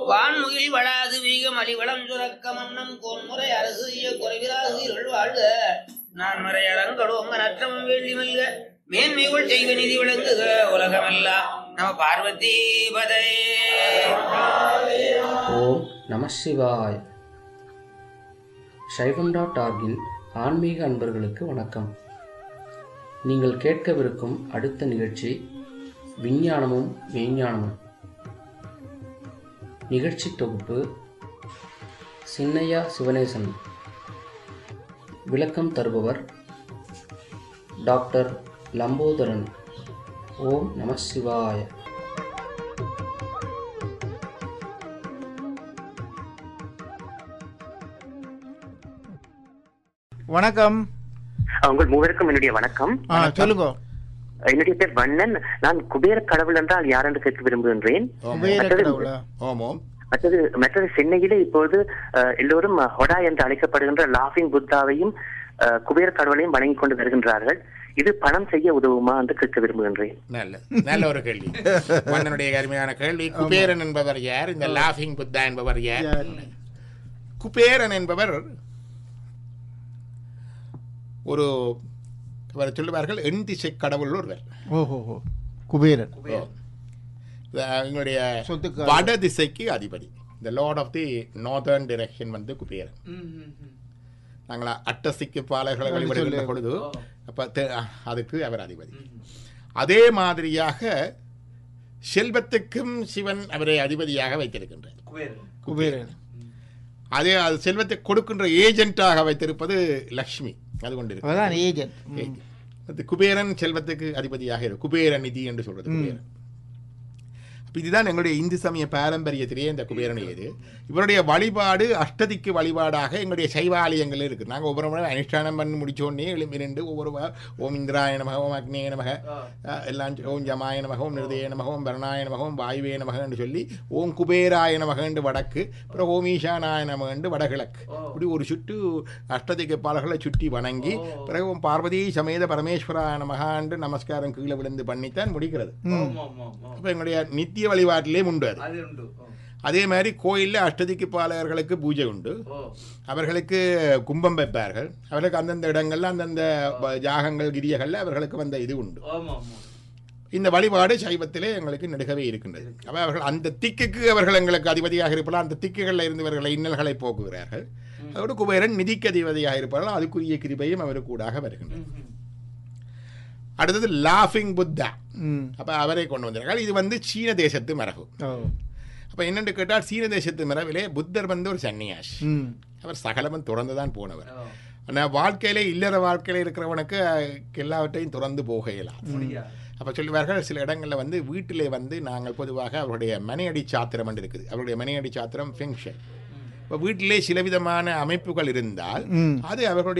வான்முகில் வளாது வீக மலிவளம் சுரக்க மன்னம் கோன்முறை அரசு குறைவிலாசீர்கள் வாழ்க நான் மறை அறங்கடோங்க நற்றமும் வேண்டி மல்க மேன்மைகள் செய்வ நிதி விளங்குக உலகமெல்லாம் நம பார்வதி பதையே ஓம் நம சிவாய் சைவம் டாட் ஆர்கின் ஆன்மீக அன்பர்களுக்கு வணக்கம் நீங்கள் கேட்கவிருக்கும் அடுத்த நிகழ்ச்சி விஞ்ஞானமும் மெய்ஞானமும் நிகழ்ச்சி தொகுப்பு சின்னையா சிவனேசன் விளக்கம் தருபவர் டாக்டர் லம்போதரன் ஓம் நம சிவாய வணக்கம் உங்கள் மூவருக்கும் என்னுடைய வணக்கம் ஆ சொல்லுங்க என்னுடைய பேர் வண்ணன் நான் குபேர கடவுள் என்றால் யார் என்று கேட்க விரும்புகின்றேன் குபேர மற்றது- கடவுளா ஓம் ஓம் மற்றது மற்றது சென்னையிலே இப்போது அஹ், எல்லோரும் அஹ், ஹொடா என்று அழைக்கப்படுகின்ற லாஃபிங் புத்தாவையும் அஹ், குபேர கடவுளையும் வணங்கிக் கொண்டு வருகின்றார்கள் இது பணம் செய்ய உதவுமா என்று கேட்க விரும்புகின்றேன் நல்ல நல்ல ஒரு கேள்வி மன்னனுடைய அருமையான கேள்வி குபேரன் என்பவர் யார் இந்த லாஃபிங் புத்தா என்பவர் யார் யார்? குபேரன் என்பவர் ஒரு அவர் சொல்லுவார்கள் எண் திசை கடவுள் ஒருவர் ஓஹோ ஹோ குபேரன் ஓ. இது எங்களுடைய சொத்துக்காரர். வட திசைக்கு அதிபதி இந்த lord of the northern direction வந்து குபேரன் நாங்கள் அட்டசிக்கு பாலர்களை அப்படி வழிபடுகின்ற சொல்லு. பொழுது அப்ப தெ- அதுக்கு அவர் அதிபதி அதே மாதிரியாக செல்வத்துக்கும் சிவன் அவரை அதிபதியாக வைத்திருக்கின்றார் குபேரன் அதே அது செல்வத்தை கொடுக்கின்ற ஏஜென்ட்டாக வைத்திருப்பது லக்ஷ்மி அது கொண்டிருக்கு அதான் ஏஜென்ட் ஏஜென்ட். அது குபேரன் செல்வத்துக்கு அதிபதியாக இருக்கு குபேர நிதி என்று சொல்றது குபேரன் அப்ப இதுதான் எங்களுடைய இந்து சமய பாரம்பரியத்திலேயே இந்த குபேரன் இது இவருடைய வழிபாடு அஷ்டதிக்கு வழிபாடாக எங்களுடைய சைவாலயங்கள் இருக்கு நாங்கள் ஒவ்வொரு முறை அனுஷ்டானம் பண்ணி முடிச்ச உடனே எழும்பி நின்று ஒவ்வொரு வா- ஓம் இந்திராய நமக ஓம் அக்னேய நமக அஹ், எல்லாம் சொ- ஓம் ஜமாய நமக ஓம் நிருதய நமக ஓம் பரணாய நமக ஓம் வாயுவே நமக என்று சொல்லி ஓம் குபேராய நமக என்று வடக்கு அப்புறம் ஓம் ஈசானாய நமக என்று வடகிழக்கு இப்படி ஒரு சுற்று அஷ்டதிக்கு பாலர்களை சுற்றி வணங்கி பிறகு ஓம் பார்வதி சமேத பரமேஸ்வராய நமகா என்று நமஸ்காரம் கீழே விழுந்து பண்ணித்தான் முடிக்கிறது அப்போ எங்களுடைய நித்திய வழிபாட்டிலே உண்டு அது அதே மாதிரி கோயிலில் அஷ்டதிக்கு பாலகர்களுக்கு பூஜை உண்டு அவர்களுக்கு கும்பம் வைப்பார்கள் அவர்களுக்கு அந்தந்த இடங்கள்ல அந்தந்த ப- யாகங்கள் கிரியகள்ல அவர்களுக்கு வந்த இது உண்டு இந்த வழிபாடு சைவத்திலே எங்களுக்கு நெடுகவே இருக்கின்றது அப்ப அவர்கள் அந்த திக்குக்கு அவர்கள் எங்களுக்கு அதிபதியாக இருப்பார்கள் அந்த திக்குகளில் இருந்தவர்களை இன்னல்களை போக்குகிறார்கள் அதோடு குபேரன் நிதிக்கு அதிபதியாக இருப்பார்கள் அதுக்குரிய கிருபையும் அவருக்கு கூடாக வருகின்றது அடுத்தது லாஃபிங் புத்தா ம் அப்ப அவரை கொண்டு வந்திருக்கார் இது வந்து சீன தேசத்து மரபு ஓ அப்ப என்னென்று கேட்டால் சீன தேசத்து மரபிலே புத்தர் வந்து ஒரு சன்னியாசி ம் அவர் சகலமும் துறந்து தான் போனவர் ஆனால் வாழ்க்கையிலே இல்லற வாழ்க்கையில இருக்கிறவனுக்கு அஹ், எல்லாவற்றையும் துறந்து போக இயலாது அப்போ சொல்லுவார்கள் சில இடங்களில் வந்து வீட்டிலே வந்து நாங்கள் பொதுவாக அவருடைய மனையடி சாத்திரம் என்று இருக்குது அவருடைய மனையடி சாத்திரம் ஃபெங்ஷன் இப்போ வீட்டிலே சில விதமான அமைப்புகள் இருந்தால் ம் அது அவர்களுடைய